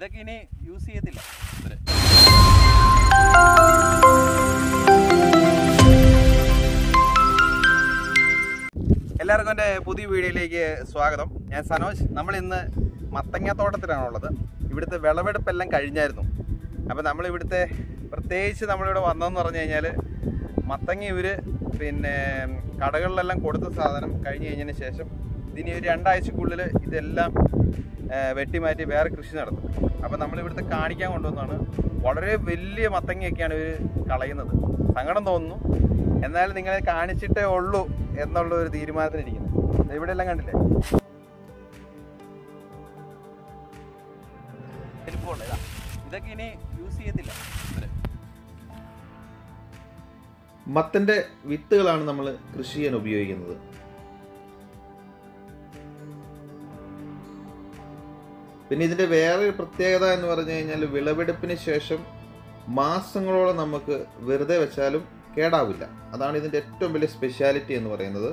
ഇതൊക്കെ ഇനി യൂസ് ചെയ്യത്തില്ല ഇവര്. എല്ലാവർക്കും എൻ്റെ പുതിയ വീഡിയോയിലേക്ക് സ്വാഗതം ഞാൻ സനോജ് നമ്മൾ ഇന്ന് മത്തങ്ങ തോട്ടത്തിലാണുള്ളത് ഇവിടുത്തെ വിളവെടുപ്പെല്ലാം കഴിഞ്ഞായിരുന്നു അപ്പോൾ നമ്മൾ ഇവിടുത്തെ പ്രത്യേകിച്ച് നമ്മളിവിടെ വന്നതെന്ന് പറഞ്ഞു കഴിഞ്ഞാൽ മത്തങ്ങ ഇവർ പിന്നെ കടകളിലെല്ലാം കൊടുത്ത സാധനം കഴിഞ്ഞ് കഴിഞ്ഞതിന് ശേഷം ഇതിനി ഒരു രണ്ടാഴ്ചക്കുള്ളിൽ ഇതെല്ലാം ആ, വെട്ടിമാറ്റി വേറെ കൃഷി നടത്തും അപ്പോൾ നമ്മൾ ഇവിടുത്തെ കാണിക്കാൻ കൊണ്ടുവന്നാണ് വളരെ വലിയ മത്തങ്ങയൊക്കെയാണ് ഇവർ കളയുന്നത് സങ്കടം തോന്നുന്നു എന്നാലും നിങ്ങളെ കാണിച്ചിട്ടേ ഉള്ളൂ എന്നുള്ള ഒരു തീരുമാനത്തിലിരിക്കുന്നത് ഇവിടെ എല്ലാം കണ്ടില്ലേ വലിപ്പമുള്ള ഇതാ. ഇതൊക്കെ ഇനി യൂസ് ചെയ്യത്തില്ല ഇവര്. മത്തൻ്റെ വിത്തുകളാണ് നമ്മൾ കൃഷി ചെയ്യാൻ ഉപയോഗിക്കുന്നത് പിന്നെ ഇതിൻ്റെ വേറെ ഒരു പ്രത്യേകത എന്ന് പറഞ്ഞു കഴിഞ്ഞാൽ വിളവെടുപ്പിന് ശേഷം മാസങ്ങളോളം നമുക്ക് വെറുതെ വെച്ചാലും കേടാവില്ല അതാണ് ഇതിൻ്റെ ഏറ്റവും വലിയ സ്പെഷ്യാലിറ്റി എന്ന് പറയുന്നത്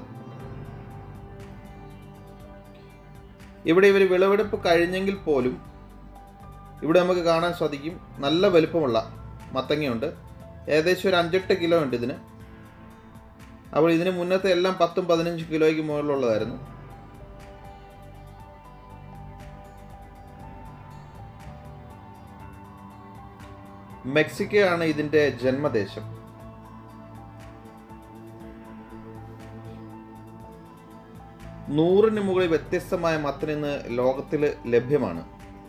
ഇവിടെ ഇവർ വിളവെടുപ്പ് കഴിഞ്ഞെങ്കിൽ പോലും ഇവിടെ നമുക്ക് കാണാൻ സാധിക്കും നല്ല വലുപ്പമുള്ള മത്തങ്ങയുണ്ട് ഏകദേശം ഒരു അഞ്ചെട്ട് കിലോ ഉണ്ട് ഇതിന് അപ്പോൾ ഇതിന് മുന്നത്തെ എല്ലാം പത്തും പതിനഞ്ച് കിലോയ്ക്ക് മുകളിലുള്ളതായിരുന്നു മെക്സിക്കോ ആണ് ഇതിന്റെ ജന്മദേശം നൂറിന് മുകളിൽ വ്യത്യസ്തമായ മത്തൻ ഇന്ന് ലോകത്തിൽ ലഭ്യമാണ്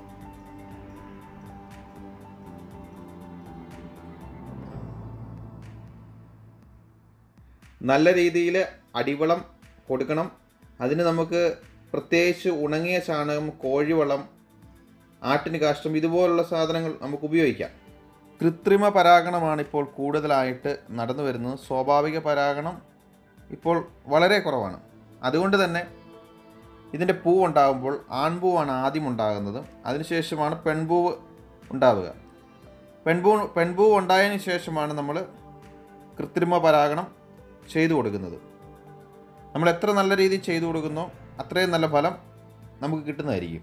നല്ല രീതിയിൽ അടിവളം കൊടുക്കണം അതിന് നമുക്ക് പ്രത്യേകിച്ച് ഉണങ്ങിയ ചാണകം കോഴിവളം ആട്ടിന് കാഷ്ടം ഇതുപോലുള്ള സാധനങ്ങൾ നമുക്ക് ഉപയോഗിക്കാം കൃത്രിമ പരാഗണമാണ് ഇപ്പോൾ കൂടുതലായിട്ട് നടന്നു വരുന്നത് സ്വാഭാവിക പരാഗണം ഇപ്പോൾ വളരെ കുറവാണ് അതുകൊണ്ട് തന്നെ ഇതിൻ്റെ പൂവ് ഉണ്ടാകുമ്പോൾ ആൺപൂവാണ് ആദ്യം ഉണ്ടാകുന്നത് അതിനുശേഷമാണ് പെൺപൂവ് ഉണ്ടാവുക പെൺപൂ പെൺപൂവ് ഉണ്ടായതിനു ശേഷമാണ് നമ്മൾ കൃത്രിമ പരാഗണം ചെയ്തു കൊടുക്കുന്നത് നമ്മൾ എത്ര നല്ല രീതിയിൽ ചെയ്തു കൊടുക്കുന്നോ അത്രയും നല്ല ഫലം നമുക്ക് കിട്ടുന്നതായിരിക്കും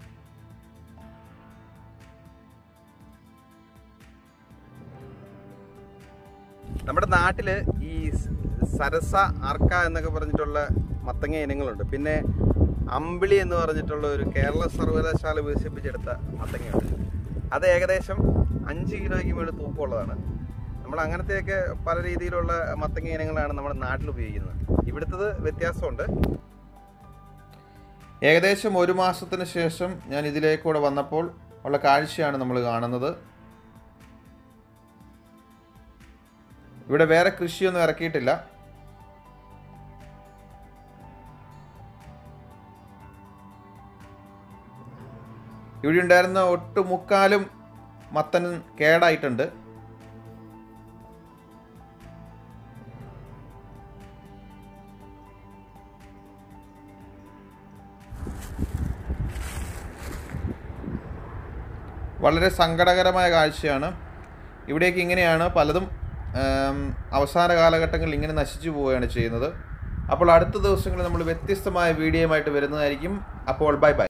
നമ്മുടെ നാട്ടിൽ ഈ സ് സരസ അർക്ക എന്നൊക്കെ പറഞ്ഞിട്ടുള്ള മത്തങ്ങ ഇനങ്ങളുണ്ട് പിന്നെ അമ്പിളി എന്ന് പറഞ്ഞിട്ടുള്ള ഒരു കേരള സർവകലാശാല വികസിപ്പിച്ചെടുത്ത മത്തങ്ങയുണ്ട് അത് ഏകദേശം അഞ്ച് കിലോയ്ക്ക് മേളിൽ തൂക്കമുള്ളതാണ് നമ്മൾ അങ്ങനത്തെയൊക്കെ പല രീതിയിലുള്ള മത്തങ്ങ ഇനങ്ങളാണ് നമ്മുടെ നാട്ടിൽ ഉപയോഗിക്കുന്നത് ഇവിടുത്തത് വ്യത്യാസമുണ്ട് ഏകദേശം ഒരു മാസത്തിന് ശേഷം ഞാൻ ഇതിലേക്കൂടെ വന്നപ്പോൾ ഉള്ള കാഴ്ചയാണ് നമ്മൾ കാണുന്നത് ഇവിടെ വേറെ കൃഷിയൊന്നും ഇറക്കിയിട്ടില്ല ഇവിടെ ഉണ്ടായിരുന്ന ഒട്ടുമുക്കാലും മത്തൻ കേടായിട്ടുണ്ട് വളരെ സങ്കടകരമായ കാഴ്ചയാണ് ഇവിടേക്ക് ഇങ്ങനെയാണ് പലതും ആം, അവസാന കാലഘട്ടങ്ങളിൽ ഇങ്ങനെ നശിച്ചു പോവുകയാണ് ചെയ്യുന്നത് അപ്പോൾ അടുത്ത ദിവസങ്ങളിൽ നമ്മൾ വ്യത്യസ്തമായ വീഡിയോയുമായിട്ട് വരുന്നതായിരിക്കും അപ്പോൾ ബൈ ബൈ